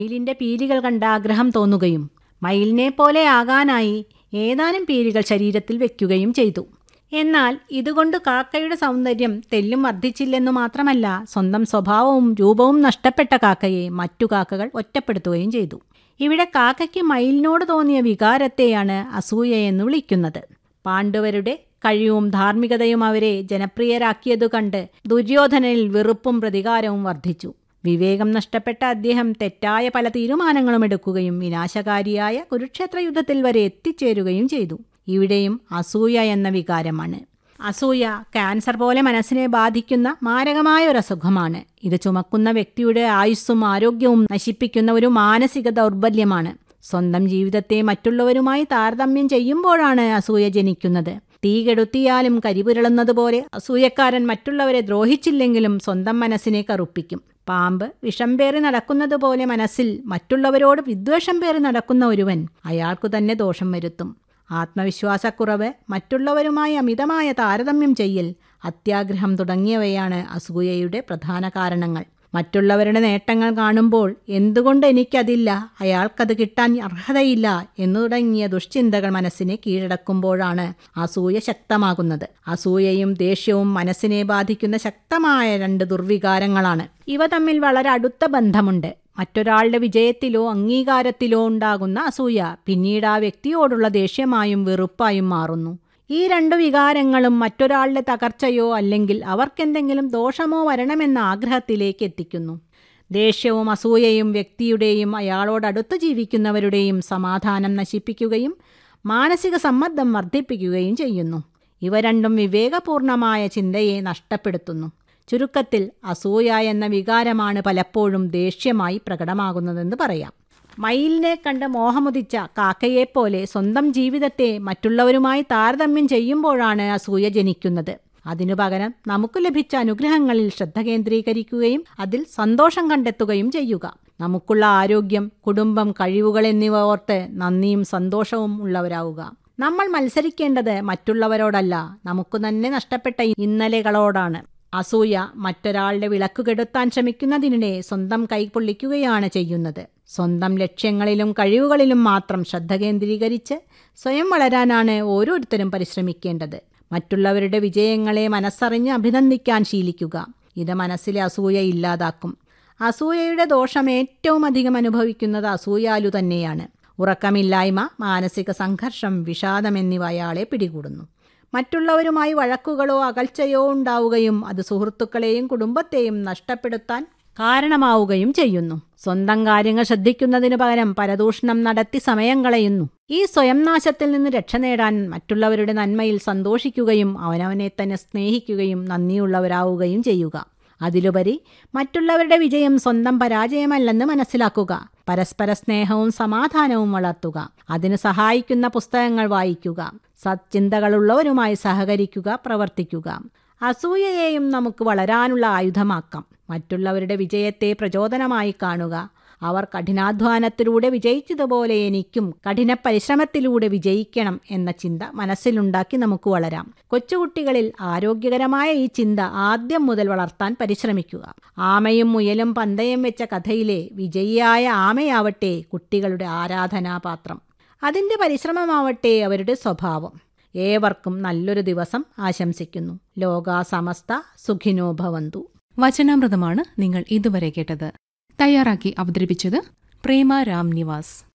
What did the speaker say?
മയിലിന്റെ പീലികൾ കണ്ട ആഗ്രഹം തോന്നുകയും മയിലിനെ പോലെ ആകാനായി ഏതാനും പീലികൾ ശരീരത്തിൽ വെക്കുകയും ചെയ്തു എന്നാൽ ഇതുകൊണ്ട് കാക്കയുടെ സൗന്ദര്യം തെല്ലും വർദ്ധിച്ചില്ലെന്നു മാത്രമല്ല സ്വന്തം സ്വഭാവവും രൂപവും നഷ്ടപ്പെട്ട കാക്കയെ മറ്റു കാക്കകൾ ഒറ്റപ്പെടുത്തുകയും ചെയ്തു ഇവിടെ കാക്കയ്ക്ക് മയിലിനോട് തോന്നിയ വികാരത്തെയാണ് അസൂയ എന്ന് വിളിക്കുന്നത് പാണ്ഡവരുടെ കഴിവും ധാർമ്മികതയും അവരെ ജനപ്രിയരാക്കിയതു കണ്ട് ദുര്യോധനനിൽ വെറുപ്പും പ്രതികാരവും വർദ്ധിച്ചു വിവേകം നഷ്ടപ്പെട്ട അദ്ദേഹം തെറ്റായ പല തീരുമാനങ്ങളും എടുക്കുകയും വിനാശകാരിയായ കുരുക്ഷേത്ര യുദ്ധത്തിൽ വരെ എത്തിച്ചേരുകയും ചെയ്തു ഇവിടെയും അസൂയ എന്ന വികാരമാണ് അസൂയ ക്യാൻസർ പോലെ മനസ്സിനെ ബാധിക്കുന്ന മാരകമായ ഒരു അസുഖമാണ് ഇത് ചുമക്കുന്ന വ്യക്തിയുടെ ആയുസ്സും ആരോഗ്യവും നശിപ്പിക്കുന്ന ഒരു മാനസിക ദൗർബല്യമാണ് സ്വന്തം ജീവിതത്തെ മറ്റുള്ളവരുമായി താരതമ്യം ചെയ്യുമ്പോഴാണ് അസൂയ ജനിക്കുന്നത് തീ കെടുത്തിയാലും കരിപുരളുന്നതുപോലെ അസൂയക്കാരൻ മറ്റുള്ളവരെ ദ്രോഹിച്ചില്ലെങ്കിലും സ്വന്തം മനസ്സിനെ കറുപ്പിക്കും പാമ്പ് വിഷം പേറി നടക്കുന്നതുപോലെ മനസ്സിൽ മറ്റുള്ളവരോട് വിദ്വേഷം പേറി നടക്കുന്ന ഒരുവൻ അയാൾക്കു തന്നെ ദോഷം വരുത്തും ആത്മവിശ്വാസക്കുറവ് മറ്റുള്ളവരുമായി അമിതമായ താരതമ്യം ചെയ്യൽ അത്യാഗ്രഹം തുടങ്ങിയവയാണ് അസൂയയുടെ പ്രധാന കാരണങ്ങൾ മറ്റുള്ളവരുടെ നേട്ടങ്ങൾ കാണുമ്പോൾ എന്തുകൊണ്ട് എനിക്കതില്ല അയാൾക്കത് കിട്ടാൻ അർഹതയില്ല എന്നു തുടങ്ങിയ ദുഷ്ചിന്തകൾ മനസ്സിനെ കീഴടക്കുമ്പോഴാണ് അസൂയ ശക്തമാകുന്നത് അസൂയയും ദേഷ്യവും മനസ്സിനെ ബാധിക്കുന്ന ശക്തമായ രണ്ട് ദുർവികാരങ്ങളാണ് ഇവ തമ്മിൽ വളരെ അടുത്ത ബന്ധമുണ്ട് മറ്റൊരാളുടെ വിജയത്തിലോ അംഗീകാരത്തിലോ ഉണ്ടാകുന്ന അസൂയ പിന്നീട് ആ വ്യക്തിയോടുള്ള ദേഷ്യമായും വെറുപ്പായും മാറുന്നു ഈ രണ്ടു വികാരങ്ങളും മറ്റൊരാളുടെ തകർച്ചയോ അല്ലെങ്കിൽ അവർക്കെന്തെങ്കിലും ദോഷമോ വരണമെന്ന ആഗ്രഹത്തിലേക്ക് എത്തിക്കുന്നു ദേഷ്യവും അസൂയയും വ്യക്തിയുടെയും അയാളോടടുത്ത് ജീവിക്കുന്നവരുടെയും സമാധാനം നശിപ്പിക്കുകയും മാനസിക സമ്മർദ്ദം വർദ്ധിപ്പിക്കുകയും ചെയ്യുന്നു ഇവ രണ്ടും വിവേകപൂർണമായ ചിന്തയെ നഷ്ടപ്പെടുത്തുന്നു ചുരുക്കത്തിൽ അസൂയ എന്ന വികാരമാണ് പലപ്പോഴും ദേഷ്യമായി പ്രകടമാകുന്നതെന്ന് പറയാം മയിലിനെ കണ്ട് മോഹമുദിച്ച കാക്കയെപ്പോലെ സ്വന്തം ജീവിതത്തെ മറ്റുള്ളവരുമായി താരതമ്യം ചെയ്യുമ്പോഴാണ് അസൂയ ജനിക്കുന്നത് അതിനു പകരം നമുക്ക് ലഭിച്ച അനുഗ്രഹങ്ങളിൽ ശ്രദ്ധ കേന്ദ്രീകരിക്കുകയും അതിൽ സന്തോഷം കണ്ടെത്തുകയും ചെയ്യുക നമുക്കുള്ള ആരോഗ്യം കുടുംബം കഴിവുകൾ എന്നിവ ഓർത്ത് നന്ദിയും സന്തോഷവും ഉള്ളവരാവുക നമ്മൾ മത്സരിക്കേണ്ടത് മറ്റുള്ളവരോടല്ല നമുക്ക് തന്നെ നഷ്ടപ്പെട്ട ഇന്നലെകളോടാണ് അസൂയ മറ്റൊരാളുടെ വിളക്ക് കെടുത്താൻ ശ്രമിക്കുന്നതിനിടെ സ്വന്തം കൈ പൊള്ളിക്കുകയാണ് ചെയ്യുന്നത് സ്വന്തം ലക്ഷ്യങ്ങളിലും കഴിവുകളിലും മാത്രം ശ്രദ്ധ കേന്ദ്രീകരിച്ച് സ്വയം വളരാനാണ് ഓരോരുത്തരും പരിശ്രമിക്കേണ്ടത് മറ്റുള്ളവരുടെ വിജയങ്ങളെ മനസ്സറിഞ്ഞ് അഭിനന്ദിക്കാൻ ശീലിക്കുക ഇത് മനസ്സിലെ അസൂയ ഇല്ലാതാക്കും അസൂയയുടെ ദോഷം ഏറ്റവും അധികം അനുഭവിക്കുന്നത് അസൂയാലു തന്നെയാണ് ഉറക്കമില്ലായ്മ മാനസിക സംഘർഷം വിഷാദം എന്നിവ അയാളെ പിടികൂടുന്നു മറ്റുള്ളവരുമായി വഴക്കുകളോ അകൽച്ചയോ ഉണ്ടാവുകയും അത് സുഹൃത്തുക്കളെയും കുടുംബത്തെയും നഷ്ടപ്പെടുത്താൻ കാരണമാവുകയും ചെയ്യുന്നു സ്വന്തം കാര്യങ്ങൾ ശ്രദ്ധിക്കുന്നതിനു പകരം പരദൂഷണം നടത്തി സമയം കളയുന്നു ഈ സ്വയം നാശത്തിൽ നിന്ന് രക്ഷ നേടാൻ മറ്റുള്ളവരുടെ നന്മയിൽ സന്തോഷിക്കുകയും അവനവനെ തന്നെ സ്നേഹിക്കുകയും നന്ദിയുള്ളവരാവുകയും ചെയ്യുക അതിലുപരി മറ്റുള്ളവരുടെ വിജയം സ്വന്തം പരാജയമല്ലെന്ന് മനസ്സിലാക്കുക പരസ്പര സ്നേഹവും സമാധാനവും വളർത്തുക അതിന് സഹായിക്കുന്ന പുസ്തകങ്ങൾ വായിക്കുക സത്ചിന്തകളുള്ളവരുമായി സഹകരിക്കുക പ്രവർത്തിക്കുക അസൂയയെയും നമുക്ക് വളരാനുള്ള ആയുധമാക്കാം മറ്റുള്ളവരുടെ വിജയത്തെ പ്രചോദനമായി കാണുക അവർ കഠിനാധ്വാനത്തിലൂടെ വിജയിച്ചതുപോലെ എനിക്കും കഠിന പരിശ്രമത്തിലൂടെ വിജയിക്കണം എന്ന ചിന്ത മനസ്സിലുണ്ടാക്കി നമുക്ക് വളരാം കൊച്ചുകുട്ടികളിൽ ആരോഗ്യകരമായ ഈ ചിന്ത ആദ്യം മുതൽ വളർത്താൻ പരിശ്രമിക്കുക ആമയും മുയലും പന്തയം വെച്ച കഥയിലെ വിജയിയായ ആമയാവട്ടെ കുട്ടികളുടെ ആരാധനാപാത്രം അതിൻ്റെ പരിശ്രമമാവട്ടെ അവരുടെ സ്വഭാവം ഏവർക്കും നല്ലൊരു ദിവസം ആശംസിക്കുന്നു ലോകാ സമസ്ത സുഖിനോ ഭവന്തു വചനാമൃതമാണ് നിങ്ങൾ ഇതുവരെ കേട്ടത് തയ്യാറാക്കി അവതരിപ്പിച്ചത് പ്രേമ രാം നിവാസ്